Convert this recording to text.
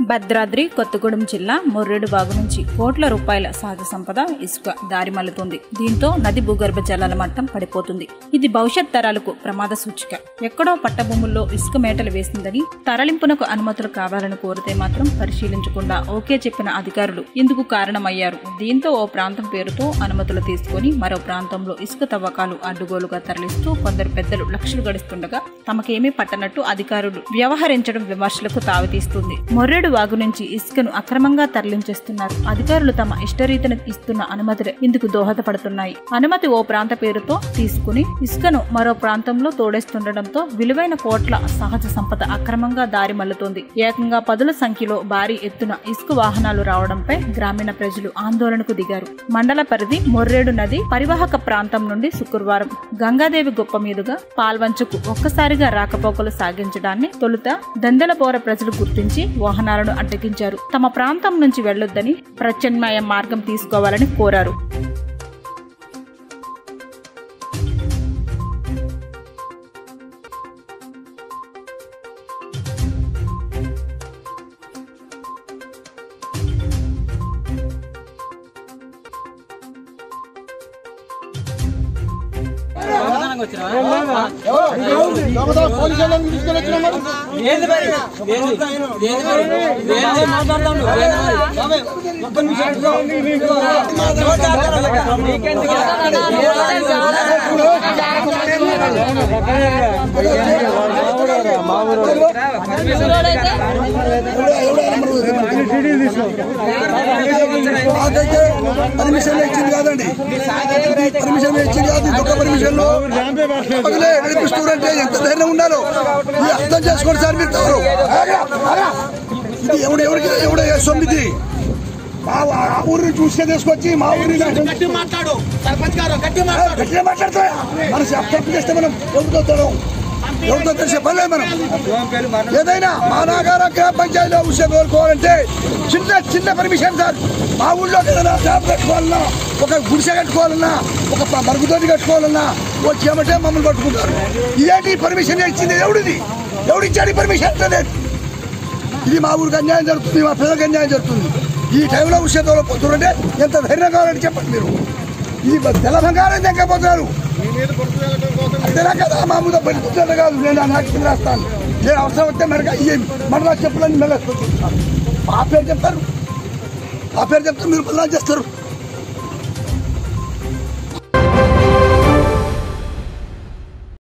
భద్రాద్రి కొత్తగూడెం జిల్లా మొర్రేడు బాగు నుంచి కోట్ల రూపాయల సహజ సంపద ఇసుక దారి మల్లుతుంది దీంతో నది భూగర్భ జలాల మట్టం పడిపోతుంది ఇది భవిష్యత్ తరాలకు ప్రమాద సూచిక ఎక్కడో పట్టభూముల్లో ఇసుక మేటలు వేసిందని తరలింపునకు అనుమతులు కావాలని కోరితే మాత్రం పరిశీలించకుండా ఓకే చెప్పిన అధికారులు ఇందుకు కారణమయ్యారు దీంతో ఓ ప్రాంతం పేరుతో అనుమతులు తీసుకొని మరో ప్రాంతంలో ఇసుక తవ్వకాలు అడ్డుగోలుగా తరలిస్తూ కొందరు పెద్దలు లక్షలు గడుస్తుండగా తమకేమీ పట్టనట్టు అధికారులు వ్యవహరించడం విమర్శలకు తావితీస్తుంది మొర్రేడు వాగు నుంచి ఇసుకను అక్రమంగా తరలించేస్తున్నారు అధికారులు తమ ఇష్టరీతిని ఇస్తున్న అనుమతులు ఇందుకు దోహదపడుతున్నాయి అనుమతి ఓ ప్రాంత పేరుతో తీసుకుని ఇసుకను మరో ప్రాంతంలో తోడేస్తుండటంతో విలువైన కోట్ల సహజ సంపద అక్రమంగా దారి మల్లుతోంది ఏకంగా పదుల సంఖ్యలో భారీ ఎత్తున ఇసుక వాహనాలు రావడంపై గ్రామీణ ప్రజలు ఆందోళనకు దిగారు మండల పరిధి మొర్రేడు నది పరివాహక ప్రాంతం నుండి శుక్రవారం గంగాదేవి గొప్ప మీదుగా పాల్వంచుకు ఒక్కసారిగా రాకపోకలు సాగించడాన్ని తొలుత దందెలపోర ప్రజలు గుర్తించి వాహనాలను అడ్డగించారు తమ ప్రాంతం నుంచి వెళ్లొద్దని ప్రత్యామ్నాయ మార్గం తీసుకోవాలని కోరారు ఏంది మరి? ఏంది? ఏంది మరి? ఏంది మాట్లాడతాను? ఏంది మరి? మాకైతే పర్మిషన్ ఇచ్చింది కాదండి పర్మిషన్ ఇచ్చింది కాదు ఇంకొక పర్మిషన్ లో పగలే నడిపిస్తున్నారంటే ఎంత ధైర్యం ఉండాలో ఇది అర్థం చేసుకోండి సార్ మీరు తవరు ఇది ఎవడు ఎవరికి ఎవడ సొమ్మిది మా ఆ ఊరిని చూస్తే తీసుకొచ్చి మా ఊరిని గట్టి మాట్లాడు సర్పంచ్ గారు గట్టి మాట్లాడు గట్టిగా మాట్లాడతా మన తప్పు చేస్తే మనం ఎవరితో తడం ఎవరితో తెలిసే పని లేదు మనం ఏదైనా మా నాగార గ్రామ పంచాయతీలో విషయం కోరుకోవాలంటే చిన్న చిన్న పర్మిషన్ సార్ మా ఊళ్ళో ఏదైనా ల్యాబ్ కట్టుకోవాలన్నా ఒక గుడిసె కట్టుకోవాలన్నా ఒక ప- మరుగుదొడ్డి కట్టుకోవాలన్నా వచ్చామంటే మమ్మల్ని పట్టుకుంటారు ఇదేంటి పర్మిషన్ ఇచ్చింది ఎవడిది ఎవడిచ్చాడు ఈ పర్మిషన్ లేదు ఇది మా ఊరికి అన్యాయం జరుగుతుంది మా పిల్లలకి అన్యాయం జరుగుతుంది ఈ టైంలో విషయంలో పోతుంటే ఎంత ధైర్యం కావాలని చెప్పండి మీరు ఇది తెల్ల బంగారం తగ్గపోతున్నారు అంతేనా కదా మా ముందు పడిపోతున్నారు కాదు నేను నాకు కింద రాస్తాను నేను అవసరం వస్తే మెరక ఇయ్యం మరలా చెప్పులని మెల్ల మా పేరు చెప్తారు ఆ పేరు చెప్తారు మీరు మళ్ళా చేస్తారు